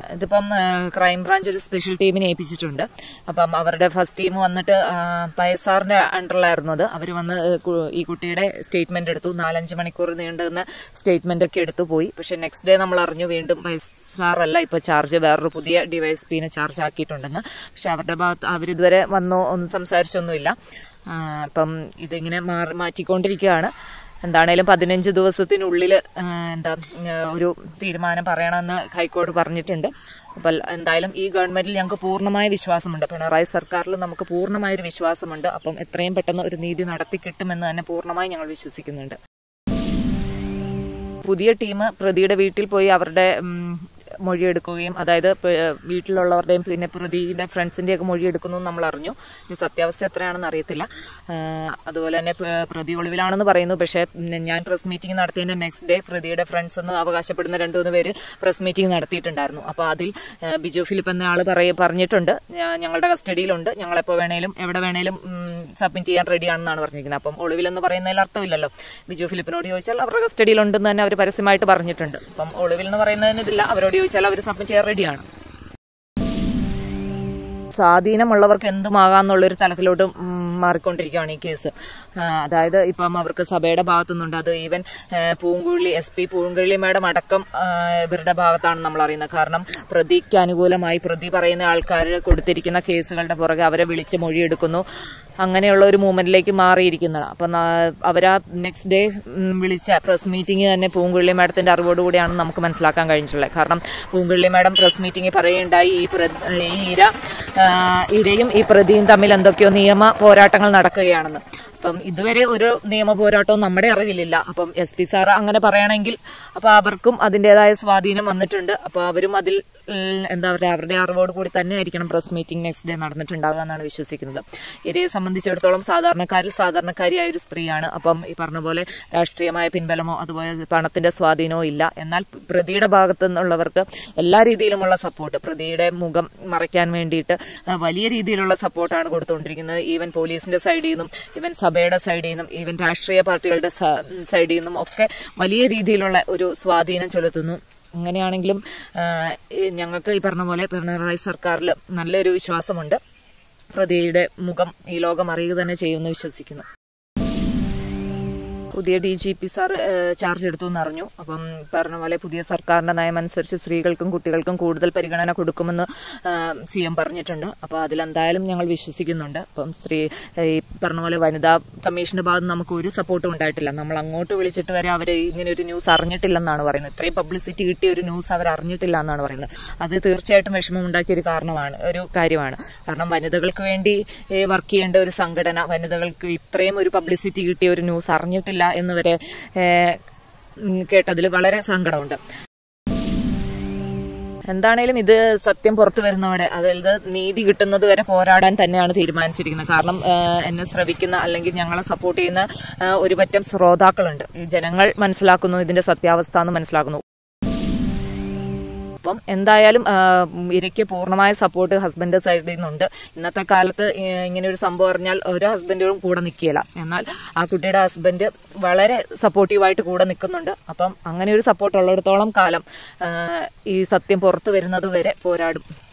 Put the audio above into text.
ഇതിപ്പം crime branch ഒരു special ടീമിനെ ഏൽപ്പിച്ചിട്ടുണ്ട് അപ്പം അവരുടെ ഫസ്റ്റ് ടീം വന്നിട്ട് ആ, പയസാറിന്റെ അണ്ടറിലായിരുന്നു അത് അവർ വന്ന് ഏ, കു- ഈ കുട്ടിയുടെ സ്റ്റേറ്റ്മെന്റ് എടുത്തു നാലഞ്ച് മണിക്കൂർ നീണ്ടുന്ന സ്റ്റേറ്റ്മെന്റ് ഒക്കെ എടുത്തു പോയി പക്ഷെ നെക്സ്റ്റ് ഡേ നമ്മൾ അറിഞ്ഞു വീണ്ടും പയസാറല്ല ഇപ്പൊ ചാർജ് വേറൊരു പുതിയ ഡിവൈസ് പിനെ ചാർജ് ആക്കിയിട്ടുണ്ടെന്ന് പക്ഷെ അവരുടെ ഭാഗത്ത് അവരിതുവരെ വന്നോ ഒന്നും സംസാരിച്ചൊന്നുമില്ല ആ, അപ്പം ഇതിങ്ങനെ മാറി മാറ്റിക്കൊണ്ടിരിക്കുകയാണ് എന്താണേലും പതിനഞ്ച് ദിവസത്തിനുള്ളിൽ എന്താ ആ, ഒരു തീരുമാനം പറയണമെന്ന് ഹൈക്കോടതി പറഞ്ഞിട്ടുണ്ട് അപ്പോൾ എന്തായാലും ഈ ഗവൺമെന്റിൽ ഞങ്ങൾക്ക് പൂർണ്ണമായ വിശ്വാസമുണ്ട് പിണറായി സർക്കാരിൽ നമുക്ക് പൂർണ്ണമായ ഒരു വിശ്വാസമുണ്ട് അപ്പം എത്രയും പെട്ടെന്ന് ഒരു നീതി നടത്തി കിട്ടുമെന്ന് തന്നെ പൂർണ്ണമായി ഞങ്ങൾ വിശ്വസിക്കുന്നുണ്ട് പുതിയ ടീം പ്രതിയുടെ വീട്ടിൽ പോയി അവരുടെ ഉം, മൊഴിയെടുക്കുകയും അതായത് പ- വീട്ടിലുള്ളവരുടെയും പിന്നെ പ്രതിയുടെ ഫ്രണ്ട്സിന്റെ ഒക്കെ മൊഴിയെടുക്കുന്നു എന്ന് നമ്മൾ അറിഞ്ഞു ഇനി സത്യാവസ്ഥ എത്രയാണെന്ന് അറിയത്തില്ല ആ, അതുപോലെ തന്നെ പ- പ്രതി ഒളിവിലാണെന്ന് പറയുന്നു പക്ഷേ ഉം, ഞാൻ പ്രസ് മീറ്റിംഗ് നടത്തിയതിന്റെ നെക്സ്റ്റ് ഡേ പ്രതിയുടെ ഫ്രണ്ട്സ് എന്ന് അവകാശപ്പെടുന്ന രണ്ടു മൂന്ന് പേര് പ്രസ് മീറ്റിംഗ് നടത്തിയിട്ടുണ്ടായിരുന്നു അപ്പോൾ അതിൽ ആ, ബിജു ഫിലിപ്പ് എന്ന ആൾ പറയ പറഞ്ഞിട്ടുണ്ട് "ഞാ- ഞങ്ങളുടെ കസ്റ്റഡിയിലുണ്ട് ഞങ്ങൾ എപ്പോൾ വേണേലും എവിടെ വേണേലും സബ്മിറ്റ് ചെയ്യാൻ റെഡിയാണെന്നാണ് പറഞ്ഞിരിക്കുന്നത് അപ്പം ഒളിവിലെന്ന് പറയുന്നതിൽ അർത്ഥമില്ലല്ലോ ബിജു ഫിലിപ്പിനോട് ചോദിച്ചാൽ അവരുടെ കസ്റ്റഡിയിലുണ്ടെന്ന് തന്നെ അവർ പരസ്യമായിട്ട് പറഞ്ഞിട്ടുണ്ട് അപ്പം ഒളിവിൽ എന്ന് പറയുന്നതിന് ഇതില്ല അവരോട് ചോദിച്ചാൽ അവർ സബ്മിറ്റ് ചെയ്യാൻ റെഡിയാണ് സ്വാധീനമുള്ളവർക്ക് എന്തുമാകാന്നുള്ളൊരു തലത്തിലോട്ട് ഉം, മാറിക്കൊണ്ടിരിക്കുകയാണ് ഈ കേസ് ആ, അതായത് ഇപ്പം അവർക്ക് സഭയുടെ ഭാഗത്തുനിന്നുണ്ട് അത് ഈവൻ ആ, Poonkuzhali S P Poonkuzhali madam അടക്കം ആ, ഇവരുടെ ഭാഗത്താണ് നമ്മൾ അറിയുന്നത് കാരണം പ്രതിക്ക് അനുകൂലമായി പ്രതി പറയുന്ന ആൾക്കാർ കൊടുത്തിരിക്കുന്ന കേസുകളുടെ പുറകെ അവരെ വിളിച്ച് മൊഴിയെടുക്കുന്നു അങ്ങനെയുള്ള ഒരു മൂവ്മെന്റിലേക്ക് മാറിയിരിക്കുന്നതാണ് അപ്പം അവരാ നെക്സ്റ്റ് ഡേ വിളിച്ച പ്രസ് മീറ്റിംഗ് തന്നെ പൂങ്കുഴലി മാഡത്തിന്റെ അറിവോടുകൂടിയാണ് നമുക്ക് മനസ്സിലാക്കാൻ കഴിഞ്ഞിട്ടുള്ളത് കാരണം പൂങ്കുഴലി മാഡം പ്രസ് മീറ്റിംഗ് പറയുകയുണ്ടായി ഈ പ്ര- ഈ ഇര ആ, ഇരയും ഈ പ്രതിയും തമ്മിൽ എന്തൊക്കെയോ നിയമ പോരാട്ടങ്ങൾ നടക്കുകയാണെന്ന് അപ്പം ഇതുവരെ ഒരു നിയമ പോരാട്ടവും നമ്മുടെ അറിവിലില്ല അപ്പം എസ് പി സാർ അങ്ങനെ പറയണമെങ്കിൽ അപ്പൊ അവർക്കും അതിൻ്റെതായ സ്വാധീനം വന്നിട്ടുണ്ട് അപ്പൊ അവരും അതിൽ ഉം, എന്താ പറയുക അവരുടെ അറിവോട് കൂടി തന്നെ ആയിരിക്കണം പ്രസ് മീറ്റിംഗ് നെക്സ്റ്റ് ഡേ നടന്നിട്ടുണ്ടാകുക എന്നാണ് വിശ്വസിക്കുന്നത് ഇരയെ സംബന്ധിച്ചിടത്തോളം സാധാരണക്കാരിൽ സാധാരണക്കാരിയായ ഒരു സ്ത്രീയാണ് അപ്പം ഈ പറഞ്ഞ പോലെ രാഷ്ട്രീയമായ പിൻബലമോ അതുപോലെ പണത്തിന്റെ സ്വാധീനമോ ഇല്ല എന്നാൽ പ്രതിയുടെ ഭാഗത്തു നിന്നുള്ളവർക്ക് എല്ലാ രീതിയിലുമുള്ള സപ്പോർട്ട് പ്രതിയുടെ മുഖം മറയ്ക്കാൻ വേണ്ടിയിട്ട് ആ, വലിയ രീതിയിലുള്ള സപ്പോർട്ടാണ് കൊടുത്തുകൊണ്ടിരിക്കുന്നത് ഈവൻ പോലീസിന്റെ സൈഡിൽ നിന്നും ഈവൻ സഭയുടെ സൈഡിൽ നിന്നും ഈവൻ രാഷ്ട്രീയ പാർട്ടികളുടെ സ- സൈഡിൽ നിന്നും ഒക്കെ വലിയ രീതിയിലുള്ള ഒരു സ്വാധീനം ചെലുത്തുന്നു അങ്ങനെയാണെങ്കിലും ആ, ഈ ഞങ്ങൾക്ക് ഈ പറഞ്ഞ പോലെ പിണറായി സർക്കാരിൽ നല്ലൊരു വിശ്വാസമുണ്ട് പ്രതിയുടെ മുഖം ഈ ലോകം അറിയുക തന്നെ ചെയ്യുമെന്ന് വിശ്വസിക്കുന്നു പുതിയ D G P sir charge എടുത്തു എന്നറിഞ്ഞു അപ്പം പറഞ്ഞ പോലെ പുതിയ സർക്കാരിന്റെ നയം അനുസരിച്ച് സ്ത്രീകൾക്കും കുട്ടികൾക്കും കൂടുതൽ പരിഗണന കൊടുക്കുമെന്ന് സി എം പറഞ്ഞിട്ടുണ്ട് അപ്പോൾ അതിലെന്തായാലും ഞങ്ങൾ വിശ്വസിക്കുന്നുണ്ട് അപ്പം സ്ത്രീ ഈ പറഞ്ഞ പോലെ വനിതാ കമ്മീഷന്റെ ഭാഗത്ത് നിന്ന് നമുക്ക് ഒരു സപ്പോർട്ടും ഉണ്ടായിട്ടില്ല നമ്മൾ അങ്ങോട്ട് വിളിച്ചിട്ട് വരെ അവർ ഇങ്ങനെ ഒരു ന്യൂസ് അറിഞ്ഞിട്ടില്ലെന്നാണ് പറയുന്നത് ഇത്രയും പബ്ലിസിറ്റി കിട്ടിയ ഒരു ന്യൂസ് അവർ അറിഞ്ഞിട്ടില്ല എന്നാണ് പറയുന്നത് അത് തീർച്ചയായിട്ടും വിഷമം ഉണ്ടാക്കിയ ഒരു കാരണമാണ് ഒരു കാര്യമാണ് കാരണം വനിതകൾക്ക് വേണ്ടി വർക്ക് ചെയ്യേണ്ട ഒരു സംഘടന വനിതകൾക്ക് ഇത്രയും ഒരു പബ്ലിസിറ്റി കിട്ടിയ ഒരു ന്യൂസ് അറിഞ്ഞിട്ടില്ല എന്ന് വരെ ഏഹ്, ഉം, കേട്ടതിൽ വളരെ സങ്കടമുണ്ട് എന്താണേലും ഇത് സത്യം പുറത്തു വരുന്നവരെ അതായത് നീതി കിട്ടുന്നത് വരെ പോരാടാൻ തന്നെയാണ് തീരുമാനിച്ചിരിക്കുന്നത് കാരണം ഏഹ്, എന്നെ ശ്രവിക്കുന്ന അല്ലെങ്കിൽ ഞങ്ങളെ സപ്പോർട്ട് ചെയ്യുന്ന ഏഹ്, ഒരു പറ്റം ശ്രോതാക്കളുണ്ട് ഈ ജനങ്ങൾ മനസ്സിലാക്കുന്നു ഇതിന്റെ സത്യാവസ്ഥ എന്ന് മനസ്സിലാക്കുന്നു അപ്പം എന്തായാലും ആ, ഇരയ്ക്ക് പൂർണ്ണമായ സപ്പോർട്ട് ഹസ്ബൻഡ് സൈഡിൽ നിന്നുണ്ട് ഇന്നത്തെ കാലത്ത് ഇ- ഇങ്ങനെ ഒരു സംഭവം അറിഞ്ഞാൽ ഒരു ഹസ്ബൻഡും കൂടെ നിൽക്കില്ല എന്നാൽ ആ കുട്ടിയുടെ ഹസ്ബൻഡ് വളരെ സപ്പോർട്ടീവായിട്ട് കൂടെ നിൽക്കുന്നുണ്ട് അപ്പം അങ്ങനെ ഒരു സപ്പോർട്ട് ഉള്ളിടത്തോളം കാലം ആ, ഈ സത്യം പുറത്തു വരുന്നത് വരെ പോരാടും